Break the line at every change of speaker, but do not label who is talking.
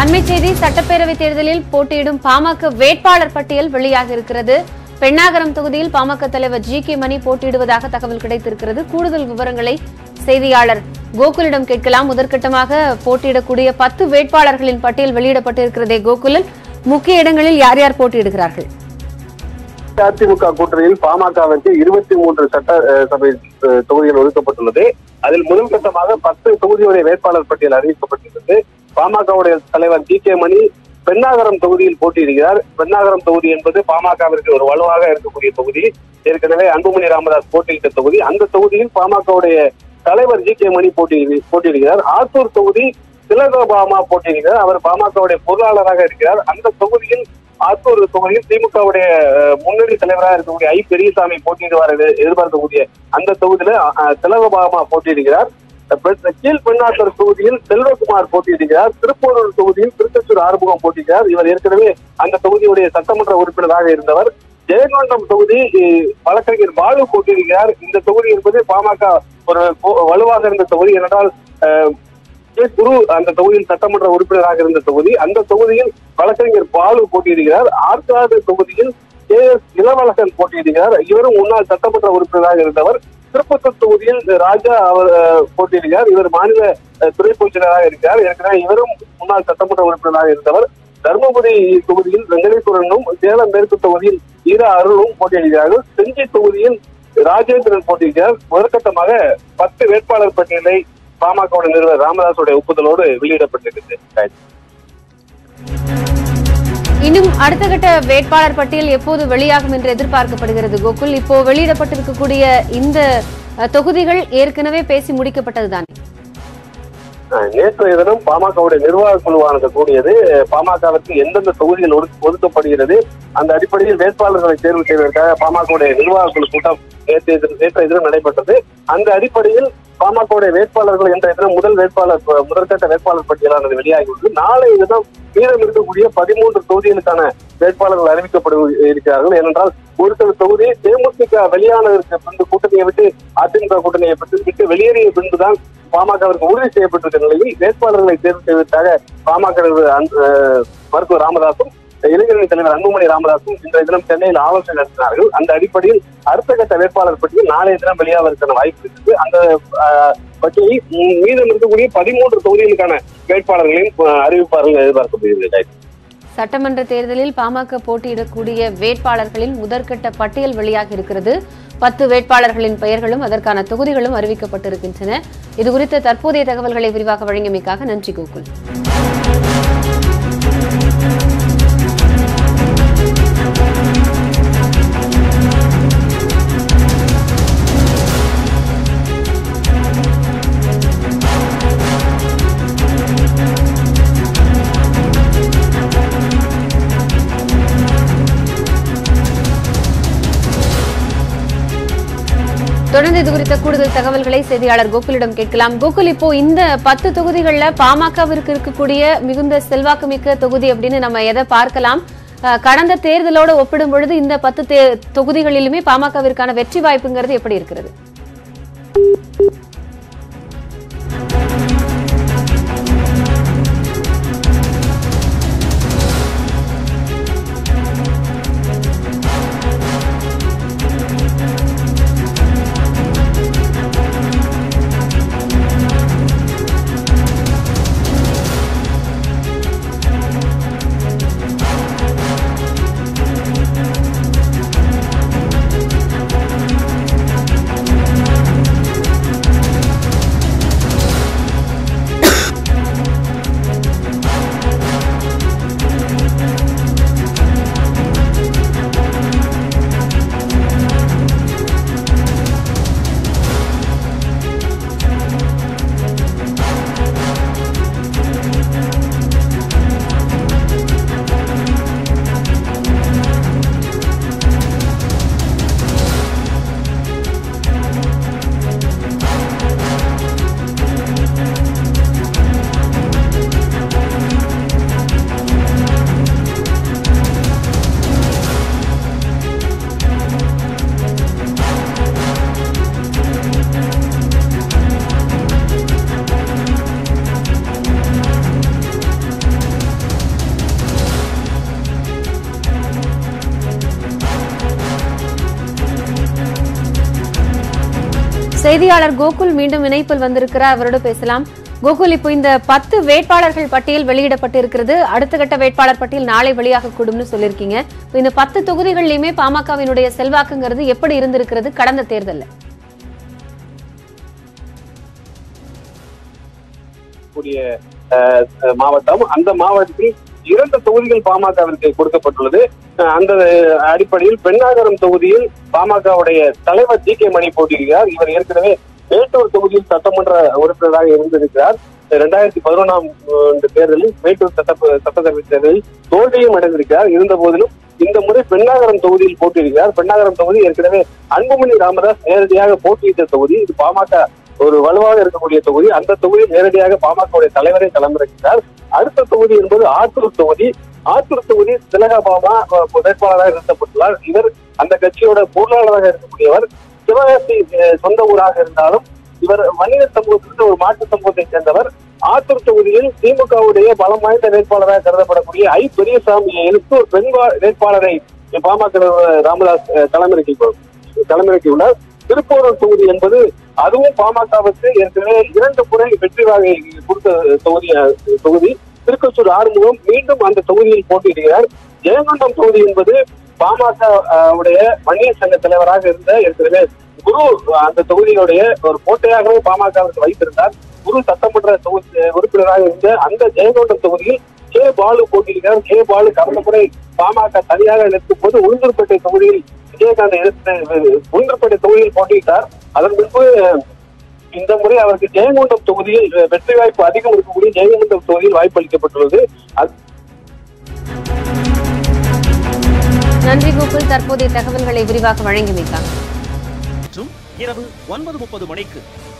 அண்மை செய்தி சட்டப்பேரவை தேர்தலில் போட்டியிடும் பாமக வேட்பாளர் பட்டியல் வெளியாக இருக்கிறது பெண்ணாகரம் தொகுதியில் பாமக தலைவர் ஜி கே மணி போட்டியிடுவதாக தகவல் கிடைத்திருக்கிறது கூடுதல் விவரங்களை செய்தியாளர் கோகுலிடம் கேட்கலாம் முதற்கட்டமாக போட்டியிடக்கூடிய பத்து வேட்பாளர்களின் பட்டியல் வெளியிடப்பட்டிருக்கிறதே கோகுலன் முக்கிய இடங்களில் யார் யார் போட்டியிடுகிறார்கள்
அதிமுக கூட்டணியில் பாமகவிற்கு இருபத்தி மூன்று சட்ட அஹ், சபை அஹ், தொகுதிகள் ஒதுக்கப்பட்டுள்ளது அதில் முதல் கட்டமாக பத்து தொகுதியுடைய வேட்பாளர் பட்டியல் அறிவிக்கப்பட்டுள்ளது பாமகவுடைய தலைவர் ஜி கே மணி பெண்ணாகரம் தொகுதியில் போட்டியிடுகிறார் பெண்ணாகரம் தொகுதி என்பது பாமகவிற்கு ஒரு வலுவாக இருக்கக்கூடிய தொகுதி ஏற்கனவே அன்புமணி ராமதாஸ் போட்டியிட்ட தொகுதி அந்த தொகுதியில் பாமகவுடைய தலைவர் ஜி கே மணி போட்டி போட்டியிடுகிறார் ஆத்தூர் தொகுதி திலகோபாமா போட்டியிடுகிறார் அவர் பாமகவுடைய பொருளாளராக இருக்கிறார் அந்த தொகுதியில் ஆத்தூர் தொகுதியில் திமுகவுடைய அஹ், முன்னணி தலைவராக இருக்கக்கூடிய ஐ பெரியசாமி போட்டியிடுவார் என எதிர்பார்க்கக்கூடிய அந்த தொகுதியில அஹ், திலகபாமா போட்டியிடுகிறார் பெ- கீழ் பெண்ணாத்தூர் தொகுதியில் செல்வகுமார் போட்டியிடுகிறார் திருப்பூரூர் தொகுதியில் திருச்செந்தூர் ஆறுமுகம் போட்டியிடுகிறார் இவர் ஏற்கனவே அந்த தொகுதியுடைய சட்டமன்ற உறுப்பினராக இருந்தவர் ஜெயங்கொண்டம் தொகுதி அஹ், வழக்கறிஞர் பாலு போட்டியிடுகிறார் இந்த தொகுதி என்பது பாமக ஒரு போ- வலுவாக இருந்த தொகுதி ஏனென்றால் அஹ், கே. குரு அந்த தொகுதியில் சட்டமன்ற உறுப்பினராக இருந்த தொகுதி அந்த தொகுதியில் வழக்கறிஞர் பாலு போட்டியிடுகிறார் ஆற்காடு தொகுதியில் கே எஸ் இளவழகன் போட்டியிடுகிறார் இவரும் முன்னாள் சட்டமன்ற உறுப்பினராக இருந்தவர் திருப்பத்தூர் தொகுதியில் ராஜா அவர் அஹ், போட்டியிடுகிறார் இவர் மாநில அஹ், துணை பொதுச்செயலாளராக இருக்கிறார் ஏற்கனவே இவரும் முன்னாள் சட்டமன்ற உறுப்பினராக இருந்தவர் தருமபுரி தொகுதியில் வெங்கடேஸ்வரனும் சேலம் மேற்கு தொகுதியில் ஈரா அருளும் போட்டியிடுகிறார்கள் செஞ்சி தொகுதியில் ராஜேந்திரன் போட்டியிடுகிறார் முதற்கட்டமாக பத்து வேட்பாளர் பட்டியலை பாமக நிறுவனர் ராமதாஸுடைய ஒப்புதலோடு வெளியிடப்பட்டிருக்கிறது
இன்னும் அடுத்த கட்ட வேட்பாளர் பட்டியல் எப்போது வெளியாகும் என்று எதிர்பார்க்கப்படுகிறது கோகுல் இப்போ வெளியிடப்பட்டிருக்கக்கூடிய இந்த அஹ், தொகுதிகள் ஏற்கனவே பேசி முடிக்கப்பட்டதுதான்
அஹ் நேற்றைய தினம் பாமகவுடைய நிர்வாக குழுவானது கூடியது பாமகவிற்கு எந்தெந்த தொகுதிகள் ஒதுக்க- ஒதுக்கப்படுகிறது அந்த அடிப்படையில் வேட்பாளர்களை தேர்வு செய்வதற்காக பாமகவுடைய நிர்வாக குழு கூட்டம் நேற்றைய தினம் நேற்றைய தினம் நடைபெற்றது அந்த அடிப்படையில் பாமகவுடைய வேட்பாளர்கள் இன்றைய தினம் முதல் வேட்பாளர் ப- முதற்கட்ட வேட்பாளர் பட்டியலானது வெளியாகியுள்ளது நாளைய தினம் மீதம் இருக்கக்கூடிய பதிமூன்று தொகுதிகளுக்கான வேட்பாளர்கள் அறிவிக்கப்பட இருக்கிறார்கள் ஏனென்றால் ஒரு சில தொகுதி தேமுதிக வெளியானதற்கு பின்பு கூட்டணியை விட்டு அதிமுக கூட்டணியை விட்டு விட்டு வெளியேறிய பின்புதான் பாமகவிற்கு உறுதி செய்யப்பட்டிருக்கிற நிலையில் வேட்பாளர்களை தேர்வு செய்வதற்காக பாமக நிறுவனர் அந்த, அஹ், மருத்துவர் ராமதாசும் இளைஞரணி தலைவர் அன்புமணி ராமதாசும் இன்றைய தினம் சென்னையில் ஆலோசனை நடத்தினார்கள் அந்த அடிப்படையில் அடுத்த கட்ட வேட்பாளர் பட்டியல் நாளைய தினம் வெளியாவதற்கான வாய்ப்பு இருக்குது அந்த அஹ், பட்டியலில் மீ- மீதம் இருக்கக்கூடிய பதிமூன்று தொகுதிகளுக்கான வேட்பாளர்களையும் அஹ், அறிவிப்பார்கள் எதிர்பார்க்கப்படுகிறது
சட்டமன்ற தேர்தலில் பாமக போட்டியிடக்கூடிய வேட்பாளர்களின் முதற்கட்ட பட்டியல் வெளியாகி இருக்கிறது பத்து வேட்பாளர்களின் பெயர்களும் அதற்கான தொகுதிகளும் அறிவிக்கப்பட்டிருக்கின்றன இதுகுறித்த தற்போதைய தகவல்களை விரிவாக வழங்கியமைக்காக நன்றி கோகுல் தொடர்ந்து இது குறித்த கூடுதல் தகவல்களை செய்தியாளர் கோகுலிடம் கேட்கலாம் கோகுல் இப்போ இந்த பத்து தொகுதிகள்ல பாமகவிற்கு இருக்கக்கூடிய மிகுந்த செல்வாக்குமிக்க தொகுதி அப்படின்னு நம்ம எதை பார்க்கலாம் அஹ், கடந்த தேர்தலோட ஒப்பிடும் பொழுது இந்த பத்து தே- தொகுதிகளிலுமே பாமகவிற்கான வெற்றி வாய்ப்புங்கிறது எப்படி இருக்கிறது செய்தியாளர் கோகுல் மீண்டும் இணைப்பில் வந்திருக்கிறார் அவரோட பேசலாம் கோகுல் இப்போ இந்த பத்து வேட்பாளர்கள் பட்டியல் வெளியிடப்பட்டிருக்கிறது அடுத்த கட்ட வேட்பாளர் பட்டியல் நாளை வெளியாக கூடும்னு சொல்லியிருக்கீங்க இப்போ இந்த பத்து தொகுதிகளிலுமே பாமகவினுடைய செல்வாக்குங்கிறது எப்படி இருந்திருக்கிறது கடந்த தேர்தல்ல
கூடிய அஹ், அஹ், மாவட்டம் அந்த மாவட்டத்தில் இரண்டு தொகுதிகள் பாமகவிற்கு கொடுக்கப்பட்டுள்ளது அஹ், அந்த அடிப்படையில் பெண்ணாகரம் தொகுதியில் பாமகவுடைய தலைவர் ஜி கே மணி போட்டியிடுகிறார் இவர் ஏற்கனவே மேட்டூர் தொகுதியில் சட்டமன்ற உறுப்பினராக இருந்திருக்கிறார் இரண்டாயிரத்தி பதினொன்றாம் ஆண்டு தேர்தலில் மேட்டூர் சட்ட சட்டசபை தேர்தலில் தோல்வியும் அடைந்திருக்கிறார் இருந்த போதிலும் இந்த முறை பெண்ணாகரம் தொகுதியில் போட்டியிடுகிறார் பெண்ணாகரம் தொகுதி ஏற்கனவே அன்புமணி ராமதாஸ் நேரடியாக போட்டியிட்ட தொகுதி இது பாமக ஒரு வலுவாக இருக்கக்கூடிய தொகுதி அந்த தொகுதி நேரடியாக பாமகவுடைய தலைவரை களமிறக்கிறார் அடுத்த தொகுதி என்பது ஆத்தூர் தொகுதி ஆத்தூர் தொகுதி திலகா பாமா அஹ், வேட்பாளராக நிறுத்தப்பட்டுள்ளார் இவர் அந்த கட்சியோட பொருளாளராக இருக்கக்கூடியவர் சிவகாசி அஹ், சொந்த ஊராக இருந்தாலும் இவர் வன்னியர் சமூகத்திற்கு ஒரு மாற்று சமூகத்தை சேர்ந்தவர் ஆத்தூர் தொகுதியில் திமுகவுடைய பலம் வாய்ந்த வேட்பாளராக கருதப்படக்கூடிய ஐ பெரியசாமியை எதிர்த்து ஒரு பெண் வா- வேட்பாளரை பாமக ராமதாஸ் அஹ், களமிறக்கி களமிறக்கியுள்ளார் திருப்பூரூர் தொகுதி என்பது அதுவும் பாமகவுக்கு ஏற்கனவே இரண்டு முறை வெற்றி வாகை கொடுத்த தொகுதி அஹ், தொகுதி திருக்கச்சூர் ஆறுமுகம் மீண்டும் அந்த தொகுதியில் போட்டியிடுகிறார் ஜெயங்கொண்டம் தொகுதி என்பது பாமக அஹ், உடைய வன்னியர் சங்க தலைவராக இருந்த ஏற்கனவே குரு அந்த தொகுதியுடைய ஒரு கோட்டையாகவே பாமகவிற்கு வைத்திருந்தார் குரு சட்டமன்ற தொகுதி உறுப்பினராக இருந்த அந்த ஜெயங்கொண்டம் தொகுதியில் கே பாலு போட்டியிடுகிறார் கே பாலு கடந்த முறை பாமக தனியாக நிற்கும் போது உளுந்தூர்பேட்டை தொகுதியில் விஜயகாந்த் எதிர்த்து உளுந்தூர்பேட்டை தொகுதியில் போட்டியிட்டார் அதன் பின்பு இந்த முறை அவருக்கு ஜெயங்கொண்டம் தொகுதியில் வெற்றி வாய்ப்பு அதிகம் இருக்கக்கூடிய ஜெயங்கொண்டம் தொகுதியில் வாய்ப்பு அளிக்கப்பட்டுள்ளது அது
நன்றி கோகுல் தற்போதைய தகவல்களை விரிவாக வழங்கியமைக்காங்க
மற்றும் இரவு ஒன்பது முப்பது மணிக்கு